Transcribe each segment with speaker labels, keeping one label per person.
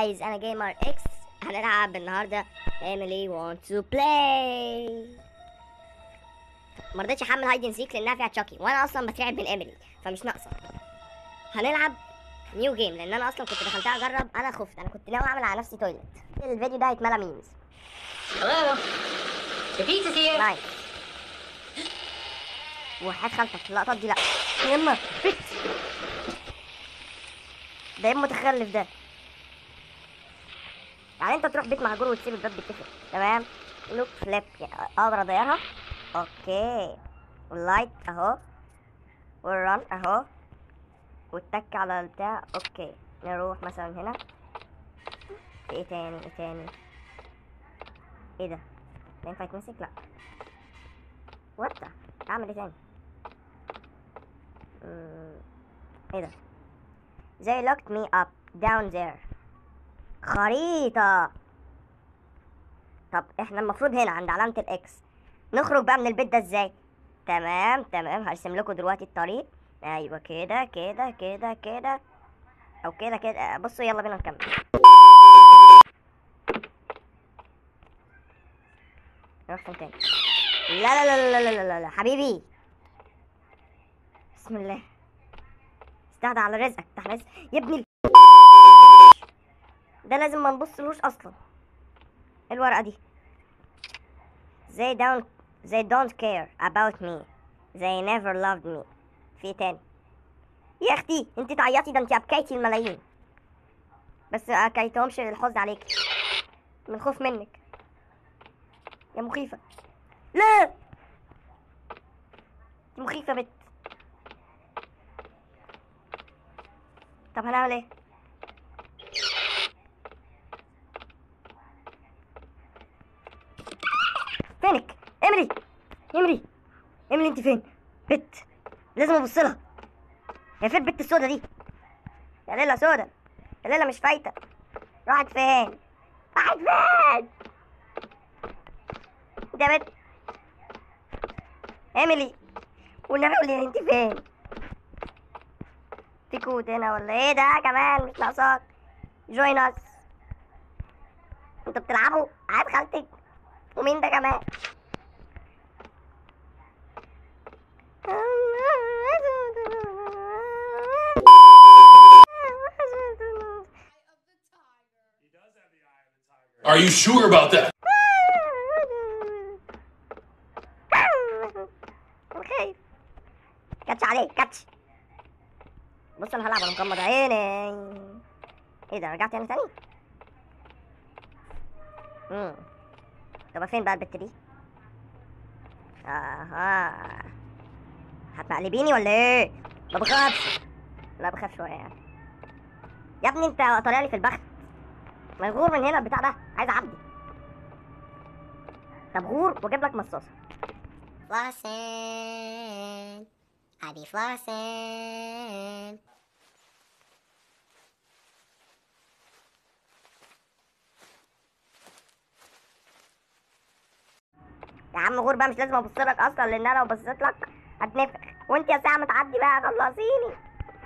Speaker 1: جايز انا جيمر اكس هنلعب النهارده ايميلي وانت تو بلاي ما رضيتش احمل هايد اند سيك لانها فيها تشاكي وانا اصلا بترعب من ايميلي فمش ناقصه هنلعب نيو جيم لان انا اصلا كنت دخلتها اجرب انا خفت انا كنت ناوي اعمل على نفسي تويلت الفيديو ده هيتملى ميمز
Speaker 2: Hello. Your pizza's here.
Speaker 1: نايس وحياة خالتك اللقطات دي لا يما بت ده ايه المتخلف ده يعني انت تروح بيت مهجور وتسيب الباب بيتقفل تمام لوك فليب اقدر اضيعها اوكي واللايت اهو والرن اهو والتك على البتاع اوكي نروح مثلا هنا في ايه تاني ايه تاني ايه ده ده ينفع يتمسك لا وات اعمل ايه تاني مم، ايه ده they locked me up down there خريطة طب احنا المفروض هنا عند علامة الاكس نخرج بقى من البيت ده ازاي تمام تمام هرسم لكم دلوقتي الطريق ايوه كده كده كده كده او كده كده بصوا يلا بينا نكمل نروح فين تاني لا لا لا لا لا لا لا حبيبي بسم الله استهدى على رزقك تحت رزق يا ابني ال- ده لازم ما نبصلوش اصلا إيه الورقه دي they don't they don't care about me they never loved me في إيه تاني يا اختي انت تعيطي ده انت ابكيتي الملايين بس اكيتهمش الحزن عليك من خوف منك يا مخيفة لا دي مخيفة بت طب هنعمل ايه فينك امري امري امري انت فين بت لازم ابص لها هي فين البت السودا دي يا ليلى سودا يا ليلى مش فايته راحت فين راحت فين ده بت ايميلي والنبي قولي انت فين في كود هنا ولا ايه ده كمان مش ناقصاك جوين اس انتوا بتلعبوا عاد خالتك ومين ده كمان
Speaker 3: Are you sure about that?
Speaker 1: خايف كاتش عليك كاتش بص انا هلعب انا مغمض عيني ايه ده رجعت يعني تاني امم طب فين بقى البت دي اها هتمقلبيني ولا ايه ما بخافش لا بخاف شويه يعني يا ابني انت طالع لي في البخت ما يغور من هنا البتاع ده عايز اعدي طب غور واجيب لك مصاصه
Speaker 4: Flossing. I be flossing.
Speaker 1: يا عم غور بقى مش لازم ابص لك اصلا لان انا لو بصيت لك هتنفخ وانت يا ساعه ما تعدي بقى خلصيني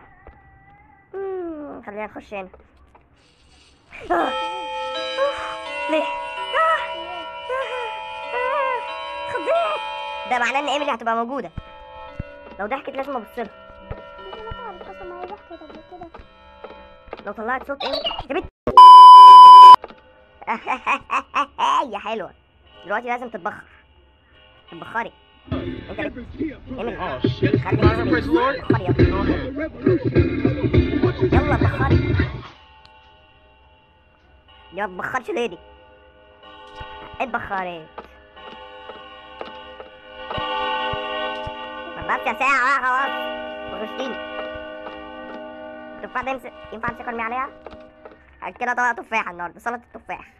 Speaker 1: مم، خلينا نخش هنا آه. آه. ليه آه. آه. خضيت ده معناه ان ايميلي هتبقى موجوده لو ضحكت لازم ابص لها لو طلعت صوت ايميلي يا بنت يا حلوه دلوقتي لازم تتبخر تتبخري انت بت... ايميلي
Speaker 5: Oh shit.
Speaker 1: خلي
Speaker 5: Wanna praise the Lord?
Speaker 1: بخري يلا يلا بخري يا ما تبخرش ليه دي اتبخري بس يا ساعة بقى خلاص وغشتيني التفاح ده يمسك ينفع امسك ارمي عليها؟ كده طبق تفاح النهارده سلطة التفاح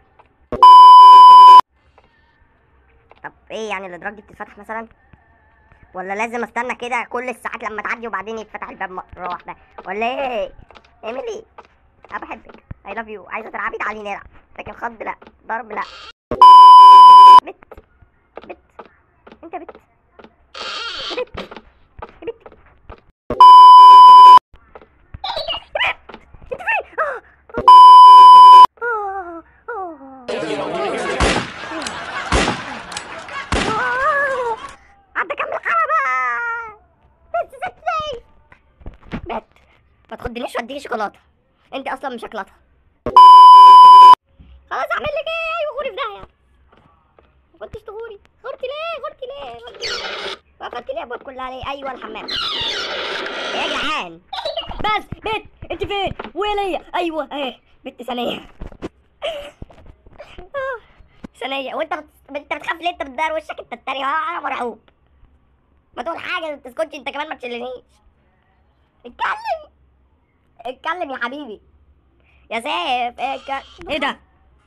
Speaker 1: طب ايه يعني الادراج دي بتتفتح مثلا؟ ولا لازم استنى كده كل الساعات لما تعدي وبعدين يتفتح الباب مرة واحدة ولا ايه؟ ايميلي انا بحبك اي لاف يو عايزة تلعبي تعالي نلعب لكن خض لا ضرب لا بت بت انت بت بت بت انت فين؟ تخدنيش واديكي شوكولاته انت اصلا مش شوكولاته خلاص اعمل لك ايه ايوه غوري في داهيه ما كنتش تغوري غورتي ليه غورتي ليه غورتي ليه وقفلت ليه ابواب كلها ليه ايوه الحمام يا جدعان بس بنت انت فين ويليا ايوه اهي بنت ثانيه آه، ثانيه وانت بت... انت بتخاف ليه انت بتدار وشك انت التاني انا مرعوب ما تقول حاجه ما تسكتش انت كمان ما تشلنيش اتكلم اتكلم يا حبيبي يا سيف اتك... ايه ده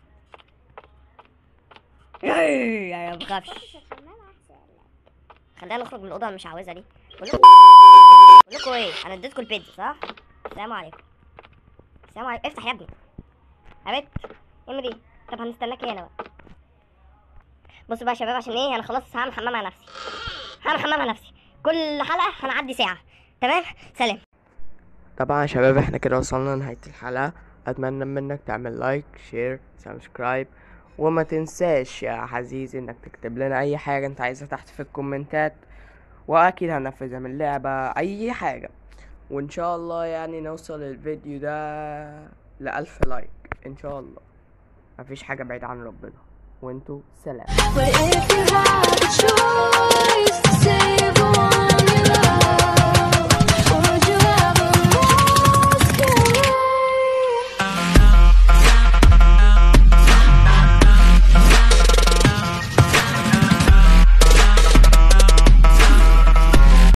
Speaker 1: ايه انا ما بخافش خلينا نخرج من الاوضه اللي مش عاوزها دي بقول لكم بقول لكم ايه انا اديتكم البيتزا صح السلام عليكم السلام عليكم افتح يا ابني يا بنت امري طب هنستناك هنا بقى بصوا بقى يا شباب عشان ايه انا خلاص هعمل حمام على نفسي هعمل حمام على نفسي كل حلقه هنعدي ساعه تمام سلام
Speaker 3: طبعا يا شباب احنا كده وصلنا لنهاية الحلقة اتمنى منك تعمل لايك شير سبسكرايب وما تنساش يا عزيزي انك تكتب لنا اي حاجة انت عايزها تحت في الكومنتات واكيد هننفذها من لعبة اي حاجة وان شاء الله يعني نوصل الفيديو ده لألف لايك ان شاء الله مفيش حاجة بعيدة عن ربنا وانتوا سلام
Speaker 5: But if you had the choice